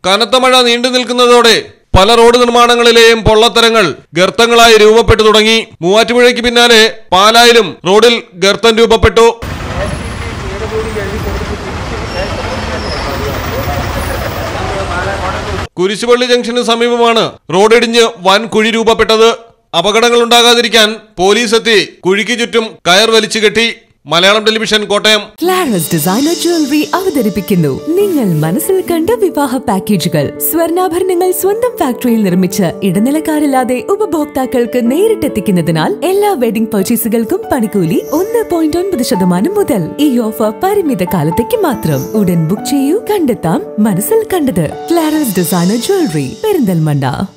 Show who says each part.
Speaker 1: കനത്ത മഴ നീണ്ടു നിൽക്കുന്നതോടെ പല റോഡ് നിർമ്മാണങ്ങളിലെയും പൊള്ളത്തരങ്ങൾ ഗർത്തങ്ങളായി രൂപപ്പെട്ടു തുടങ്ങി മൂവാറ്റുപുഴയ്ക്ക് പിന്നാലെ പാലായിലും റോഡിൽ ഗർത്തം രൂപപ്പെട്ടു കുരിശുപള്ളി ജംഗ്ഷന് സമീപമാണ് റോഡിടിഞ്ഞ് വൻ കുഴി രൂപപ്പെട്ടത് അപകടങ്ങൾ ഉണ്ടാകാതിരിക്കാൻ പോലീസ് എത്തി കുഴിക്ക് ചുറ്റും കയർ വലിച്ചു കെട്ടി മലയാളം ടെലിവിഷൻ കോട്ടയം
Speaker 2: ക്ലാരസ് ഡിസൈനർ ജ്വല്ലറി അവതരിപ്പിക്കുന്നു നിങ്ങൾ മനസ്സിൽ കണ്ട വിവാഹ പാക്കേജുകൾ സ്വർണ്ണാഭരണങ്ങൾ സ്വന്തം ഫാക്ടറിയിൽ നിർമ്മിച്ച് ഇടനിലക്കാരില്ലാതെ ഉപഭോക്താക്കൾക്ക് നേരിട്ടെത്തിക്കുന്നതിനാൽ എല്ലാ വെഡിംഗ് പർച്ചേസുകൾക്കും പണിക്കൂലി ഒന്ന് പോയിന്റ് ഒൻപത് ശതമാനം മുതൽ ഈ ഓഫർ പരിമിത കാലത്തേക്ക് മാത്രം ഉടൻ ബുക്ക് ചെയ്യൂ കണ്ടെത്താം മനസ്സിൽ കണ്ടത് ക്ലാരസ് ഡിസൈനർ ജ്വല്ലറി പെരിന്തൽമണ്ണ